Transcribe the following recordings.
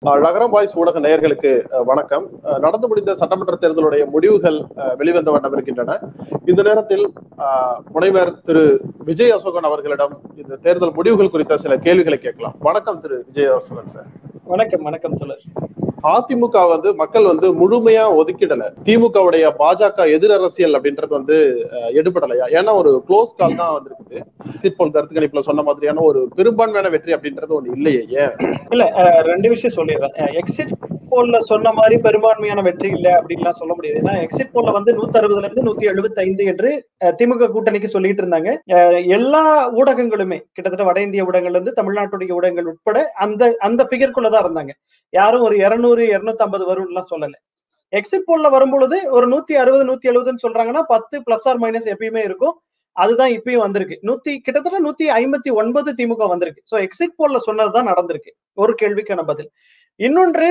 அஹ் நகரம் வாய்ஸ் ஊடக நேயர்களுக்கு அஹ், வணக்கம் அஹ், நடந்து முடிந்த சட்டமன்ற தேர்தலுடைய முடிவுகள் அஹ், வெளிவந்த வண்ணம் இருக்கின்றன இந்த நேரத்தில் அஹ், முனைவர் திரு விஜய் அசோகன் அவர்களிடம் இந்த தேர்தல் முடிவுகள் குறித்த சில கேள்விகளை கேட்கலாம் வணக்கம் திரு விஜய் அசோகன் சார் வணக்கம் வணக்கம் தோழர் அதிமுக வந்து மக்கள் வந்து முழுமையா ஒதுக்கிடல திமுகவுடைய பாஜக எதிர் அரசியல் அப்படின்றது வந்து அஹ், எடுபடலையா ஏன்னா ஒரு க்ளோஸ் கால் தான் வந்திருக்குது எக்ஸிட் போல் கருத்து கணிப்புல சொன்ன மாதிரியான ஒரு பெரும்பான்மையான வெற்றி அப்படின்றது ஒண்ணு இல்லையே ஏன் அஹ் ரெண்டு விஷயம் சொல்லிடுறேன் எக்ஸிட் போல்ல சொன்ன மாதிரி பெரும்பான்மையான வெற்றி இல்ல அப்படின்லாம் சொல்ல முடியாது ஏன்னா எக்ஸிட் போல்ல வந்து நூத்தி அறுபதுல இருந்து நூத்தி எழுபத்தி ஐந்து என்று அஹ், திமுக கூட்டணிக்கு சொல்லிட்டு இருந்தாங்க அஹ், எல்லா ஊடகங்களுமே கிட்டத்தட்ட வட இந்திய ஊடகங்கள்ல இருந்து தமிழ்நாட்டுடைய ஊடகங்கள் உட்பட அந்த அந்த ஃபிகருக்குள்ளதான் இருந்தாங்க யாரும் ஒரு இருநூறு இருநூத்தி ஐம்பது வரும்லாம் சொல்லல எக்ஸிட் போல்ல வரும்பொழுது ஒரு நூத்தி அறுபது நூத்தி எழுபதுன்னு சொல்றாங்கன்னா பத்து பிளஸ் ஆர் மைனஸ் எப்பயுமே இருக்கும் அதுதான் இப்பயும் வந்திருக்கு நூத்தி கிட்டத்தட்ட நூத்தி ஐம்பத்தி ஒன்பது திமுக வந்திருக்கு சோ எக்ஸிட் போல்ல சொன்னதுதான் நடந்திருக்கு ஒரு கேள்விக்கான பதில் இன்னொன்று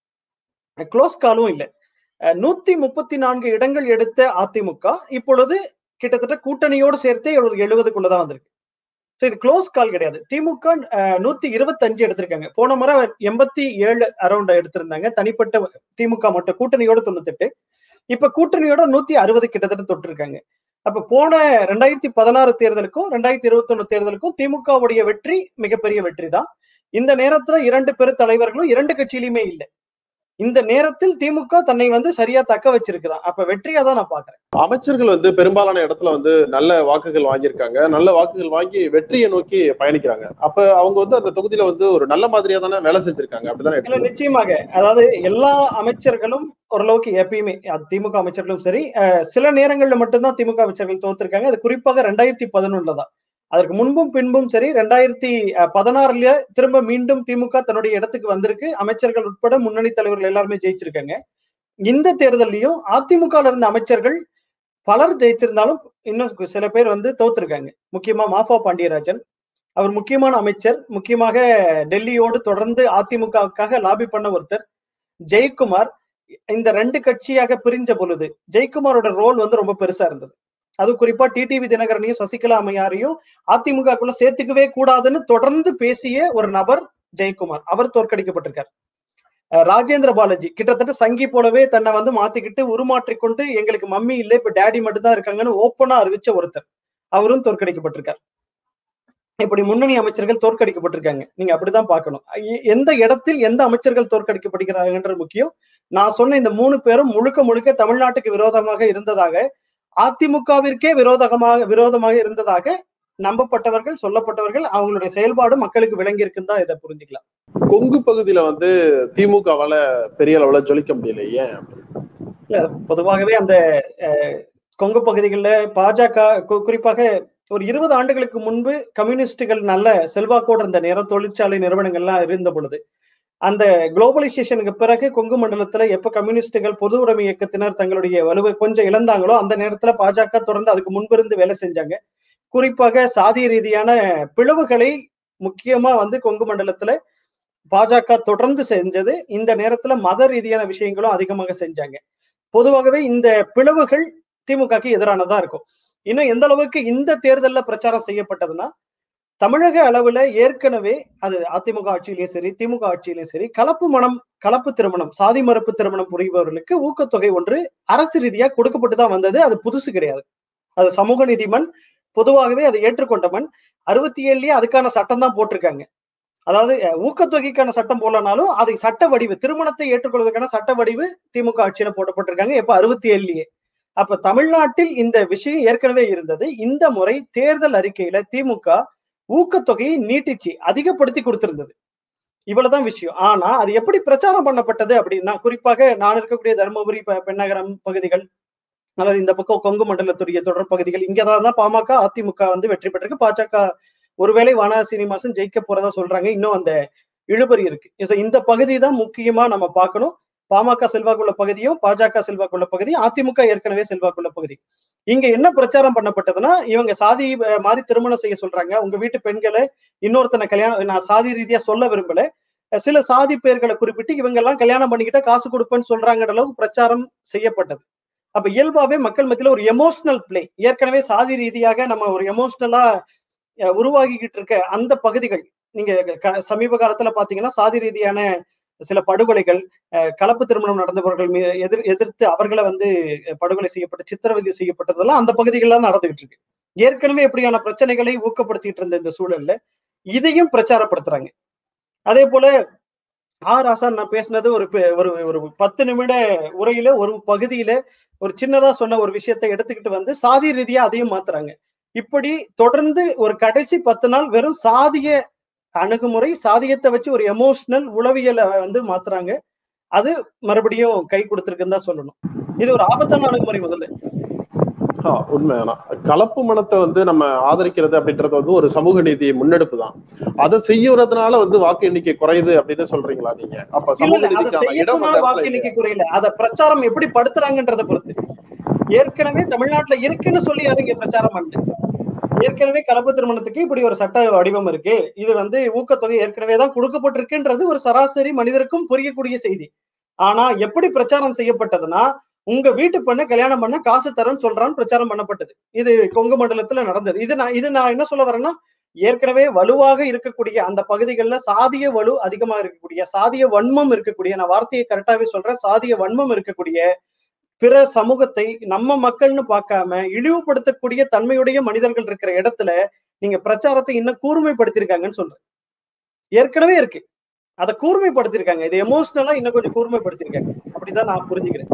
க்ளோஸ் காலும் இல்லை அஹ் நூத்தி முப்பத்தி நான்கு இடங்கள் எடுத்த அதிமுக இப்பொழுது கிட்டத்தட்ட கூட்டணியோடு சேர்த்தே ஒரு எழுபதுக்குள்ளதான் வந்திருக்கு ஸோ இது க்ளோஸ் கால் கிடையாது திமுக அஹ், நூத்தி இருபத்தஞ்சு எடுத்திருக்காங்க போன முறை எண்பத்தி ஏழு அரௌண்ட் எடுத்திருந்தாங்க தனிப்பட்ட திமுக மட்டும் கூட்டணியோட தொண்ணூத்தெட்டு இப்ப கூட்டணியோட நூத்தி அறுபது கிட்டத்தட்ட தொட்டிருக்காங்க அப்ப போன ரெண்டாயிரத்தி பதினாறு தேர்தலுக்கும் ரெண்டாயிரத்தி இருபத்தி ஒண்ணு தேர்தலுக்கும் திமுகவுடைய வெற்றி மிகப்பெரிய வெற்றி தான் இந்த நேரத்துல இரண்டு பெரு தலைவர்களும் இரண்டு கட்சியிலுமே இல்லை இந்த நேரத்தில் திமுக தன்னை வந்து சரியா தக்க வச்சிருக்குதான் அப்ப வெற்றியா தான் நான் பாக்குறேன் அமைச்சர்கள் வந்து பெரும்பாலான இடத்துல வந்து நல்ல வாக்குகள் வாங்கியிருக்காங்க நல்ல வாக்குகள் வாங்கி வெற்றியை நோக்கி பயணிக்கிறாங்க அப்ப அவங்க வந்து அந்த தொகுதியில வந்து ஒரு நல்ல மாதிரியா தானே வேலை செஞ்சிருக்காங்க அப்படிதானே இல்ல எடுத்துக்கணும். நிச்சயமாக அதாவது எல்லா அமைச்சர்களும் ஓரளவுக்கு எப்பயுமே அது திமுக அமைச்சர்களும் சரி அஹ், சில நேரங்கள்ல மட்டும்தான் திமுக அமைச்சர்கள் தோத்திருக்காங்க அது குறிப்பாக ரெண்டாயிரத்தி பதினொன்னுல தான் அதற்கு முன்பும் பின்பும் சரி ரெண்டாயிரத்தி பதினாறுல திரும்ப மீண்டும் திமுக தன்னுடைய இடத்துக்கு வந்திருக்கு அமைச்சர்கள் உட்பட முன்னணி தலைவர்கள் எல்லாருமே ஜெயிச்சிருக்காங்க இந்த தேர்தலையும் அதிமுகல இருந்த அமைச்சர்கள் பலர் ஜெயிச்சிருந்தாலும் இன்னும் சில பேர் வந்து தோத்திருக்காங்க முக்கியமா மாஃபா பாண்டியராஜன் அவர் முக்கியமான அமைச்சர் முக்கியமாக டெல்லியோடு தொடர்ந்து அதிமுகவுக்காக லாபி பண்ண ஒருத்தர் ஜெயக்குமார் இந்த ரெண்டு கட்சியாக பிரிஞ்ச பொழுது ஜெயக்குமாரோட ரோல் வந்து ரொம்ப பெருசா இருந்தது அது குறிப்பா டிடிவி தினகரனையும் சசிகலா அம்மையாரையும் அதிமுகக்குள்ள சேர்த்துக்கவே கூடாதுன்னு தொடர்ந்து பேசிய ஒரு நபர் ஜெயக்குமார் அவர் தோற்கடிக்கப்பட்டிருக்கார் அஹ் ராஜேந்திர பாலாஜி கிட்டத்தட்ட சங்கி போலவே தன்னை வந்து மாத்திக்கிட்டு உருமாற்றிக் கொண்டு எங்களுக்கு மம்மி இல்லை இப்ப டேடி மட்டும் தான் இருக்காங்கன்னு ஓப்பனா அறிவிச்ச ஒருத்தர் அவரும் தோற்கடிக்கப்பட்டிருக்கார் இப்படி முன்னணி அமைச்சர்கள் தோற்கடிக்கப்பட்டிருக்காங்க நீங்க அப்படிதான் பார்க்கணும் எ- எந்த இடத்தில் எந்த அமைச்சர்கள் தோற்கடிக்கப்படுகிறாங்கன்றது முக்கியம் நான் சொன்ன இந்த மூணு பேரும் முழுக்க முழுக்க தமிழ்நாட்டுக்கு விரோதமாக இருந்ததாக அதிமுகவிற்கே விரோதமாக விரோதமாக இருந்ததாக நம்பப்பட்டவர்கள் சொல்லப்பட்டவர்கள் அவங்களுடைய செயல்பாடு மக்களுக்கு விளங்கி இருக்குன்னு தான் இதை புரிஞ்சுக்கலாம் கொங்கு பகுதியில வந்து திமுகவால பெரிய அளவுல ஜொலிக்க முடியல ஏன் இல்ல பொதுவாகவே அந்த அஹ், கொங்கு பகுதிகளில் பாஜக கு- குறிப்பாக ஒரு இருபது ஆண்டுகளுக்கு முன்பு கம்யூனிஸ்டுகள் நல்ல செல்வாக்கோடு இருந்த நேரம் தொழிற்சாலை நிறுவனங்கள்லாம் இருந்த பொழுது அந்த குளோபலைசேஷனுக்கு பிறகு கொங்கு மண்டலத்துல எப்ப கம்யூனிஸ்டுகள் பொது உடைமை இயக்கத்தினர் தங்களுடைய வலுவை கொஞ்சம் இழந்தாங்களோ அந்த நேரத்துல பாஜக தொடர்ந்து அதுக்கு முன்பிருந்து வேலை செஞ்சாங்க குறிப்பாக சாதி ரீதியான பிளவுகளை முக்கியமா வந்து கொங்கு மண்டலத்துல பாஜக தொடர்ந்து செஞ்சது இந்த நேரத்துல மத ரீதியான விஷயங்களும் அதிகமாக செஞ்சாங்க பொதுவாகவே இந்த பிளவுகள் திமுகக்கு எதிரானதா இருக்கும் இன்னும் எந்த அளவுக்கு இந்த தேர்தல்ல பிரச்சாரம் செய்யப்பட்டதுன்னா தமிழக அளவுல ஏற்கனவே அது அதிமுக ஆட்சியிலையும் சரி திமுக ஆட்சியிலையும் சரி கலப்பு மனம் கலப்பு திருமணம் சாதி மறுப்பு திருமணம் புரிபவர்களுக்கு ஊக்கத்தொகை ஒன்று அரசு ரீதியா கொடுக்கப்பட்டு தான் வந்தது அது புதுசு கிடையாது அது சமூக நீதிமன் பொதுவாகவே அதை ஏற்றுக்கொண்டவன் அறுபத்தி ஏழுலயே அதுக்கான சட்டம் தான் போட்டிருக்காங்க அதாவது அஹ், ஊக்கத்தொகைக்கான சட்டம் போலனாலும் அதை சட்ட வடிவு திருமணத்தை ஏற்றுக்கொள்வதற்கான சட்ட வடிவு திமுக ஆட்சியில போடப்பட்டிருக்காங்க எப்ப அறுபத்தி ஏழுலயே அப்ப தமிழ்நாட்டில் இந்த விஷயம் ஏற்கனவே இருந்தது இந்த முறை தேர்தல் அறிக்கையில திமுக ஊக்கத்தொகையை நீட்டிச்சு அதிகப்படுத்தி கொடுத்திருந்தது இவ்வளவுதான் விஷயம் ஆனா அது எப்படி பிரச்சாரம் பண்ணப்பட்டது அப்படின்னா குறிப்பாக நான் இருக்கக்கூடிய தருமபுரி பெ- பெண்ணகரம் பகுதிகள் அல்லது இந்த பக்கம் கொங்கு மண்டலத்துடைய தொடர் பகுதிகள் இங்கதான் தான் பாமக அதிமுக வந்து வெற்றி பெற்றிருக்கு பாஜக ஒருவேளை வானா சீனிவாசன் ஜெயிக்க போறதா சொல்றாங்க இன்னும் அந்த இழுபறி இருக்கு So இந்த பகுதி தான் முக்கியமா நம்ம பார்க்கணும் பாமக செல்வாக்குள்ள பகுதியும் பாஜக செல்வாக்குள்ள பகுதியும் அதிமுக ஏற்கனவே செல்வாக்குள்ள பகுதி இங்க என்ன பிரச்சாரம் பண்ணப்பட்டதுன்னா இவங்க சாதி அஹ், மாதிரி திருமணம் செய்ய சொல்றாங்க உங்க வீட்டு பெண்களை இன்னொருத்தனை கல்யாணம் நான் சாதி ரீதியா சொல்ல விரும்பல அஹ், சில சாதி பெயர்களை குறிப்பிட்டு இவங்க எல்லாம் கல்யாணம் பண்ணிக்கிட்டா காசு கொடுப்பேன்னு சொல்றாங்கன்ற அளவுக்கு பிரச்சாரம் செய்யப்பட்டது அப்ப இயல்பாவே மக்கள் மத்தியில ஒரு எமோஷனல் பிளே ஏற்கனவே சாதி ரீதியாக நம்ம ஒரு எமோஷனலா உருவாகிக்கிட்டு இருக்க அந்த பகுதிகள் நீங்க க- சமீப காலத்துல பாத்தீங்கன்னா சாதி ரீதியான சில படுகொலைகள் கலப்பு திருமணம் நடந்தவர்கள் எதிர் எதிர்த்து அவர்களை வந்து படுகொலை செய்யப்பட்டு சித்திரவதை செய்யப்பட்டதெல்லாம் அந்த பகுதிகள்லாம் நடந்துகிட்டு இருக்கு ஏற்கனவே எப்படியான பிரச்சனைகளை ஊக்கப்படுத்திட்டு இருந்த இந்த சூழல்ல இதையும் பிரச்சாரப்படுத்துறாங்க அதே போல ஆர் ஆசான் நான் பேசினது ஒரு ஒரு ஒரு பத்து நிமிட உரையில ஒரு பகுதியில ஒரு சின்னதா சொன்ன ஒரு விஷயத்தை எடுத்துக்கிட்டு வந்து சாதி ரீதியா அதையும் மாத்துறாங்க இப்படி தொடர்ந்து ஒரு கடைசி பத்து நாள் வெறும் சாதிய அணுகுமுறை சாதியத்தை வச்சு ஒரு எமோஷனல் உளவியலை வந்து மாத்துறாங்க அது மறுபடியும் கை கொடுத்துருக்குன்னு தான் சொல்லணும் இது ஒரு ஆபத்தான அணுகுமுறை முதல்ல உண்மையான கலப்பு மனத்தை வந்து நம்ம ஆதரிக்கிறது அப்படின்றது வந்து ஒரு சமூக நீதி முன்னெடுப்பு தான் அதை செய்யறதுனால வந்து வாக்கு எண்ணிக்கை குறையுது அப்படின்னு சொல்றீங்களா நீங்க அப்ப சமூக நீதிக்கான வாக்கு எண்ணிக்கை குறையல அத பிரச்சாரம் எப்படி படுத்துறாங்கன்றத பொறுத்து ஏற்கனவே தமிழ்நாட்டுல இருக்குன்னு சொல்லி யாரும் இங்க பிரச்சாரம் பண்ணு ஏற்கனவே கலப்பு திருமணத்துக்கு இப்படி ஒரு சட்ட வடிவம் இருக்கு இது வந்து ஊக்கத்தொகை ஏற்கனவே தான் கொடுக்கப்பட்டிருக்குன்றது ஒரு சராசரி மனிதருக்கும் புரியக்கூடிய செய்தி ஆனா எப்படி பிரச்சாரம் செய்யப்பட்டதுன்னா உங்க வீட்டு பண்ண கல்யாணம் பண்ண காசு தரேன்னு சொல்றான்னு பிரச்சாரம் பண்ணப்பட்டது இது கொங்கு மண்டலத்துல நடந்தது இது நான் இது நான் என்ன சொல்ல வரேன்னா ஏற்கனவே வலுவாக இருக்கக்கூடிய அந்த பகுதிகளில் சாதிய வலு அதிகமாக இருக்கக்கூடிய சாதிய வன்மம் இருக்கக்கூடிய நான் வார்த்தையை கரெக்டாவே சொல்றேன் சாதிய வன்மம் இருக்கக்கூடிய பிற சமூகத்தை நம்ம மக்கள்னு பார்க்காம இழிவுபடுத்தக்கூடிய தன்மையுடைய மனிதர்கள் இருக்கிற இடத்துல நீங்க பிரச்சாரத்தை இன்னும் கூர்மைப்படுத்திருக்காங்கன்னு சொல்றேன் ஏற்கனவே இருக்கு அதை கூர்மைப்படுத்திருக்காங்க இது எமோஷனலா இன்னும் கொஞ்சம் கூர்மைப்படுத்திருக்காங்க அப்படிதான் நான் புரிஞ்சுக்கிறேன்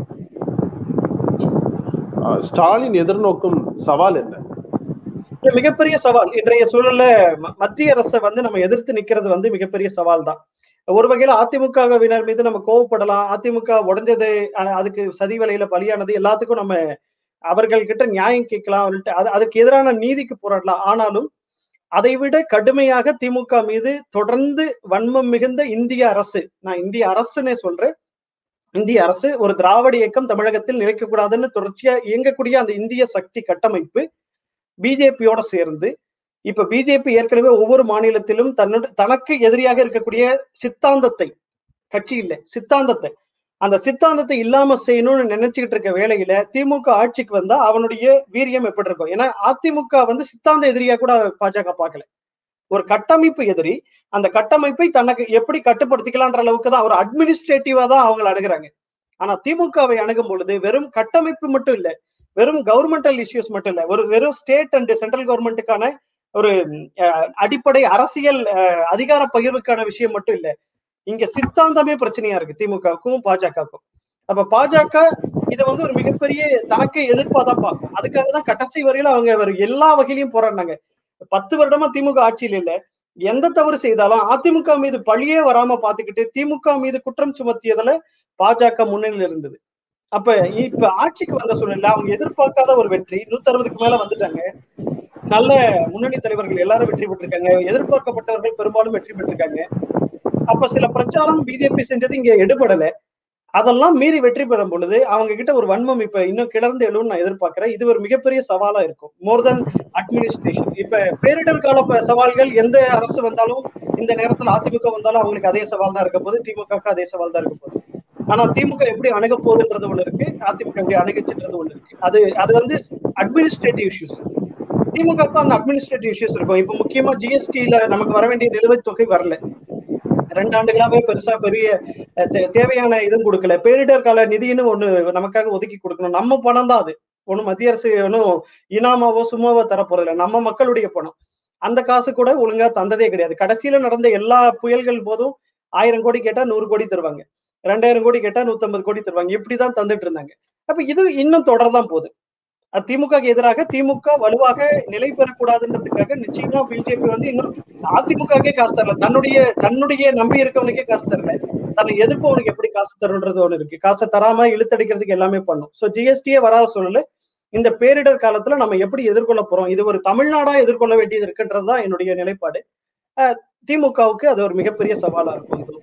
ஸ்டாலின் எதிர்நோக்கும் சவால் என்ன மிகப்பெரிய சவால் இன்றைய சூழல்ல மத்திய அரசை வந்து நம்ம எதிர்த்து நிக்கிறது வந்து மிகப்பெரிய சவால் தான் ஒரு வகையில அதிமுகவினர் மீது நம்ம கோவப்படலாம் அதிமுக உடஞ்சது அதுக்கு சதி வேலையில பலியானது எல்லாத்துக்கும் நம்ம அவர்கள் கிட்ட நியாயம் கேட்கலாம் அது அதுக்கு எதிரான நீதிக்கு போராடலாம் ஆனாலும் அதை விட கடுமையாக திமுக மீது தொடர்ந்து வன்மம் மிகுந்த இந்திய அரசு நான் இந்திய அரசுன்னே சொல்றேன் இந்திய அரசு ஒரு திராவிட இயக்கம் தமிழகத்தில் நிலைக்கக்கூடாதுன்னு தொடர்ச்சியா இயங்கக்கூடிய அந்த இந்திய சக்தி கட்டமைப்பு பிஜேபியோட சேர்ந்து இப்ப பிஜேபி ஏற்கனவே ஒவ்வொரு மாநிலத்திலும் தன்னோட தனக்கு எதிரியாக இருக்கக்கூடிய சித்தாந்தத்தை கட்சி இல்லை சித்தாந்தத்தை அந்த சித்தாந்தத்தை இல்லாம செய்யணும்னு நினைச்சுக்கிட்டு இருக்க வேலையில திமுக ஆட்சிக்கு வந்தா அவனுடைய வீரியம் எப்படி இருக்கும் ஏன்னா அதிமுக வந்து சித்தாந்த எதிரியா கூட பாஜக பார்க்கல ஒரு கட்டமைப்பு எதிரி அந்த கட்டமைப்பை தனக்கு எப்படி கட்டுப்படுத்திக்கலான்ற அளவுக்கு தான் ஒரு அட்மினிஸ்ட்ரேட்டிவா தான் அவங்க அணுகுறாங்க ஆனா திமுகவை அணுகும் பொழுது வெறும் கட்டமைப்பு மட்டும் இல்ல வெறும் கவர்மெண்டல் இஷ்யூஸ் மட்டும் இல்ல ஒரு வெறும் ஸ்டேட் அண்ட் சென்ட்ரல் கவர்மெண்ட்டுக்கான ஒரு அடிப்படை அரசியல் அதிகார பகிர்வுக்கான விஷயம் மட்டும் இல்ல இங்க சித்தாந்தமே பிரச்சனையா இருக்கு திமுகவுக்கும் பாஜகவுக்கும் அப்ப பாஜக இதை வந்து ஒரு மிகப்பெரிய தனக்கு எதிர்ப்பா தான் பார்க்கும் அதுக்காக தான் கடைசி வரையில அவங்க எல்லா வகையிலையும் போராடினாங்க பத்து வருடமா திமுக ஆட்சியில் இல்ல எந்த தவறு செய்தாலும் அதிமுக மீது பழியே வராம பாத்துக்கிட்டு திமுக மீது குற்றம் சுமத்தியதுல பாஜக முன்னணியில் இருந்தது அப்ப இப்ப ஆட்சிக்கு வந்த சூழ்நிலை அவங்க எதிர்பார்க்காத ஒரு வெற்றி நூத்தி அறுபதுக்கு மேல வந்துட்டாங்க நல்ல முன்னணி தலைவர்கள் எல்லாரும் வெற்றி பெற்றிருக்காங்க எதிர்பார்க்கப்பட்டவர்கள் பெரும்பாலும் வெற்றி பெற்றிருக்காங்க அப்ப சில பிரச்சாரம் பிஜேபி செஞ்சது இங்க எடுபடல அதெல்லாம் மீறி வெற்றி பெறும் பொழுது அவங்க கிட்ட ஒரு வன்மம் இப்ப இன்னும் கிளர்ந்து எழுன்னு நான் எதிர்பார்க்கிறேன் இது ஒரு மிகப்பெரிய சவாலா இருக்கும் மோர் தென் அட்மினிஸ்ட்ரேஷன் இப்ப பேரிடர் கால சவால்கள் எந்த அரசு வந்தாலும் இந்த நேரத்துல அதிமுக வந்தாலும் அவங்களுக்கு அதே சவால் தான் இருக்க போது திமுகவுக்கு அதே சவால் தான் இருக்க போகுது ஆனா திமுக எப்படி அணுக போகுதுன்றது ஒண்ணு இருக்கு அதிமுக எப்படி அணுகச்சுன்றது ஒண்ணு இருக்கு அது அது வந்து அட்மினிஸ்ட்ரேட்டிவ் இஷ்யூஸ் திமுகவுக்கும் அந்த அட்மினிஸ்ட்ரேட்டிவ் இஷ்யூஸ் இருக்கும் இப்ப முக்கியமா ஜிஎஸ்டில நமக்கு வர வேண்டிய நிலுவைத் தொகை வரல ரெண்டு ஆண்டுகளாவே பெருசா பெரிய தேவையான இதுவும் கொடுக்கல பேரிடர் கால நிதினு ஒண்ணு நமக்காக ஒதுக்கி கொடுக்கணும் நம்ம பணம் தான் அது ஒண்ணு மத்திய அரசு ஒன்றும் இனாமாவோ சும்மாவோ தரப்போறதில்ல நம்ம மக்களுடைய பணம் அந்த காசு கூட ஒழுங்கா தந்ததே கிடையாது கடைசியில நடந்த எல்லா புயல்கள் போதும் ஆயிரம் கோடி கேட்டா நூறு கோடி தருவாங்க ரெண்டாயிரம் கோடி கேட்டா நூத்தம்பது கோடி தருவாங்க இப்படிதான் தந்துட்டு இருந்தாங்க அப்ப இது இன்னும் தொடர்தான் போகுது திமுக எதிராக திமுக வலுவாக நிலை பெறக்கூடாதுன்றதுக்காக நிச்சயமா பிஜேபி வந்து இன்னும் அதிமுகக்கே காசு தரல தன்னுடைய தன்னுடைய நம்பி இருக்கவனுக்கே காசு தரல தன்னை எதிர்ப்பவனுக்கு எப்படி காசு தருன்றது ஒண்ணு இருக்கு காசை தராம இழுத்தடிக்கிறதுக்கு எல்லாமே பண்ணும் சோ ஜிஎஸ்டியே வராத சூழல இந்த பேரிடர் காலத்துல நம்ம எப்படி எதிர்கொள்ள போறோம் இது ஒரு தமிழ்நாடா எதிர்கொள்ள வேண்டியது இருக்குன்றதுதான் என்னுடைய நிலைப்பாடு திமுகவுக்கு அது ஒரு மிகப்பெரிய சவாலா இருக்கும் இது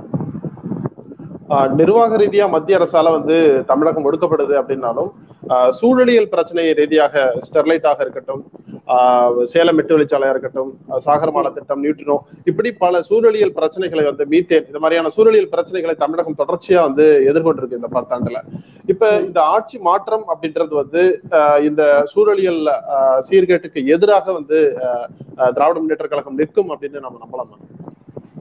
நிர்வாக ரீதியா மத்திய அரசால வந்து தமிழகம் ஒடுக்கப்படுது அப்படின்னாலும் சூழலியல் பிரச்சனை ரீதியாக ஸ்டெர்லைட்டாக இருக்கட்டும் சேலம் மெட்டு வழிச்சாலையா இருக்கட்டும் சாகரமால திட்டம் நியூட்ரினோ இப்படி பல சூழலியல் பிரச்சனைகளை வந்து மீத்தேன் இந்த மாதிரியான சூழலியல் பிரச்சனைகளை தமிழகம் தொடர்ச்சியா வந்து எதிர்கொண்டிருக்கு இந்த பத்தாண்டுல இப்ப இந்த ஆட்சி மாற்றம் அப்படின்றது வந்து இந்த சூழலியல் சீர்கேட்டுக்கு எதிராக வந்து திராவிட முன்னேற்ற கழகம் நிற்கும் அப்படின்னு நம்ம நம்பலாமா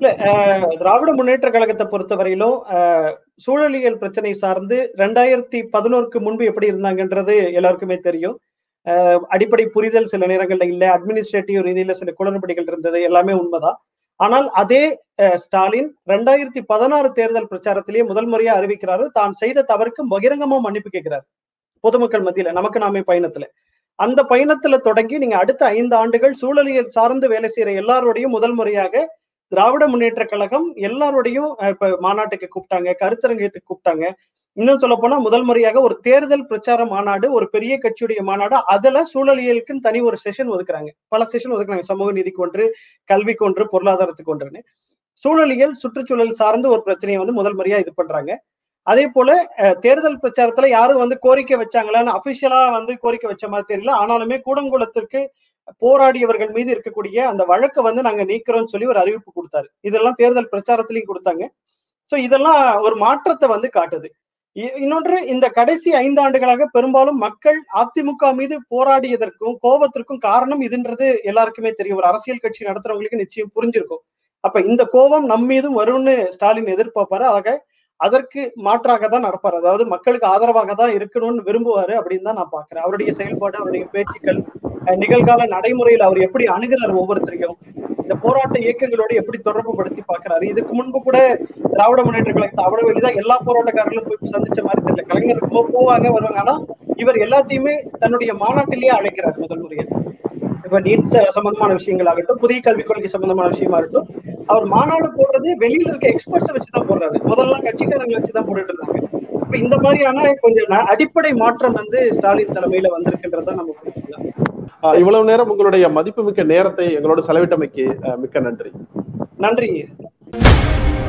திராவிட முன்னேற்ற கழகத்தை பொறுத்தவரையிலும் அஹ், சூழலியல் பிரச்சனை சார்ந்து ரெண்டாயிரத்தி பதினோருக்கு முன்பு எப்படி இருந்தாங்கன்றது எல்லாருக்குமே தெரியும் அஹ், அடிப்படை புரிதல் சில நேரங்கள்ல இல்ல அட்மினிஸ்ட்ரேட்டிவ் ரீதியில சில குளறுபடிகள் இருந்தது எல்லாமே உண்மைதான் ஆனால் அதே அஹ், ஸ்டாலின் ரெண்டாயிரத்தி பதினாறு தேர்தல் பிரச்சாரத்திலேயே முதல் முறையா அறிவிக்கிறாரு தான் செய்த தவறுக்கு பகிரங்கமா மன்னிப்பு கேட்கிறார் பொதுமக்கள் மத்தியில நமக்கு நாமே பயணத்துல அந்த பயணத்துல தொடங்கி நீங்க அடுத்த ஐந்து ஆண்டுகள் சூழலியல் சார்ந்து வேலை செய்யற எல்லாரோடையும் முதல் முறையாக திராவிட முன்னேற்ற கழகம் எல்லாரோடையும் அஹ், இப்ப மாநாட்டுக்கு கூப்பிட்டாங்க கருத்தரங்கத்துக்கு கூப்பிட்டாங்க இன்னும் சொல்ல போனா முதல் முறையாக ஒரு தேர்தல் பிரச்சார மாநாடு ஒரு பெரிய கட்சியுடைய மாநாடு அதுல சூழலியலுக்குன்னு தனி ஒரு செஷன் ஒதுக்குறாங்க பல செஷன் ஒதுக்குறாங்க சமூக நீதிக்கு ஒன்று கல்விக்கு ஒன்று பொருளாதாரத்துக்கு ஒன்றுன்னு சூழலியல் சுற்றுச்சூழல் சார்ந்து ஒரு பிரச்சனையை வந்து முதல் முறையா இது பண்றாங்க அதே போல அஹ், தேர்தல் பிரச்சாரத்துல யாரும் வந்து கோரிக்கை வச்சாங்களான்னு அபிஷியலா வந்து கோரிக்கை வச்ச மாதிரி தெரியல ஆனாலுமே கூடங்குளத்திற்கு போராடியவர்கள் மீது இருக்கக்கூடிய அந்த வழக்கை வந்து நாங்க நீக்கிறோம்னு சொல்லி ஒரு அறிவிப்பு கொடுத்தாரு இதெல்லாம் தேர்தல் பிரச்சாரத்திலையும் கொடுத்தாங்க சோ இதெல்லாம் ஒரு மாற்றத்தை வந்து காட்டுது இ- இன்னொன்று இந்த கடைசி ஐந்து ஆண்டுகளாக பெரும்பாலும் மக்கள் அதிமுக மீது போராடியதற்கும் கோபத்திற்கும் காரணம் இதுன்றது எல்லாருக்குமே தெரியும் ஒரு அரசியல் கட்சி நடத்துறவங்களுக்கு நிச்சயம் புரிஞ்சிருக்கும் அப்ப இந்த கோபம் நம் மீதும் வரும்னு ஸ்டாலின் எதிர்பார்ப்பாரு ஆக அதற்கு மாற்றாக தான் நடப்பாரு அதாவது மக்களுக்கு ஆதரவாக தான் இருக்கணும்னு விரும்புவாரு அப்படின்னு தான் நான் பாக்குறேன் அவருடைய செயல்பாடு அவருடைய பேச்சுக்கள் அஹ், நிகழ்கால நடைமுறையில் அவர் எப்படி அணுகிறார் ஒவ்வொருத்தரையும் இந்த போராட்ட இயக்கங்களோடு எப்படி தொடர்பு படுத்தி பாக்குறாரு இதுக்கு முன்பு கூட திராவிட முன்னேற்ற கழகத்தை அவ்வளவு எளிதா எல்லா போராட்டக்காரர்களும் போய் சந்திச்ச மாதிரி தெரியல கலைஞர் இருக்கும்போது போவாங்க வருவாங்க ஆனா இவர் எல்லாத்தையுமே தன்னுடைய மாநாட்டிலேயே அழைக்கிறார் முதல் முறையா இப்ப நீட் ச- சம்பந்தமான விஷயங்கள் ஆகட்டும் புதிய கல்விக் கொள்கை சம்பந்தமான விஷயமா இருக்கட்டும் அவர் மாநாடு போடுறது வெளியில இருக்க எக்ஸ்பர்ட்ஸை வச்சுதான் போடுறாரு முதல்ல கட்சிக்காரங்களை வச்சுதான் போட்டுட்டு இருந்தாங்க இப்ப இந்த மாதிரியான கொஞ்சம் ந- அடிப்படை மாற்றம் வந்து ஸ்டாலின் தலைமையில வந்திருக்குன்றத நம்ம புரிஞ்சுக்கலாம் அஹ், இவ்வளவு நேரம் உங்களுடைய மதிப்புமிக்க நேரத்தை எங்களோடு செலவிட்டமைக்கு அஹ், மிக்க நன்றி நன்றி